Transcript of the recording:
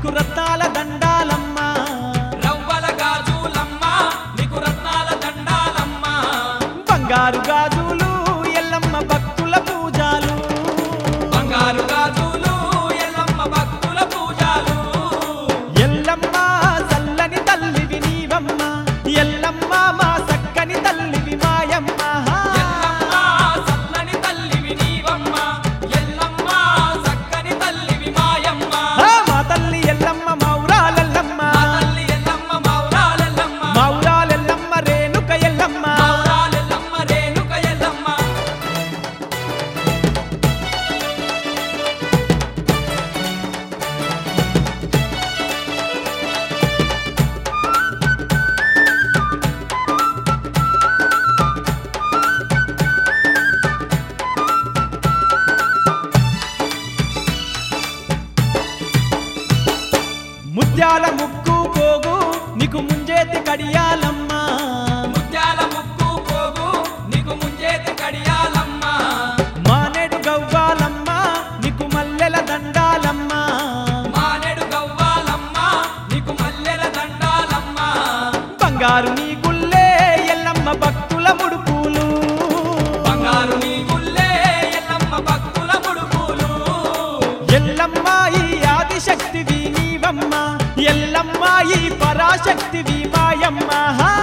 నీకు రత్నాల దండాలమ్మ రవ్వల గాజులమ్మ నీకు రత్నాల దండాలమ్మ బంగారు గాజులు ఎల్లమ్మ భక్తుల పూజాలు బంగారు గాజులు ఎల్లమ్మ భక్తుల పూజలు ఎల్లమ్మ చల్లని తల్లివి నీవమ్మ ఎల్లమ్మ మా సక్కని తల్లివి మాయమ్మ ఎల్లమ్మ సల్లని తల్లివి నీవమ్మ ఎల్లమ్మ చక్కని తల్లివి మాయమ్మ ఆ, మా తల్లి ఎల్లమ్మ మౌరాలెల్లమ్మ మా తల్లి ఎల్లమ్మ మౌరాలెల్లమ్మ మౌరాలెల్లమ్మ రేణుక ఎల్లమ్మ మౌరాలెల్లమ్మ రేణుక ఎల్లమ్మ ముత్యాల ముక్కు పోగు నీకు ముంజేతి కడియాలమ్మ ముత్యాల ముక్కు పోగు నీకు ముంజేతి కడియాలమ్మ మానేడు గవ్వాలమ్మ నీకు మల్లెల దండాలమ్మ మానెడు గవ్వాలమ్మ నీకు మల్లెల దండాలమ్మ బంగారు నీ గుల్లే ఎల్లమ్మ భక్తుల ముడుపులు బంగారు నీ గుల్లే ఎల్లమ్మ భక్తుల ముడుపులు ఎల్లమ్మ ఈ ఆదిశక్తివి నీవమ్మ ఎల్లమ్మ ఈ పరాశక్తివి మాయమ్మ హా!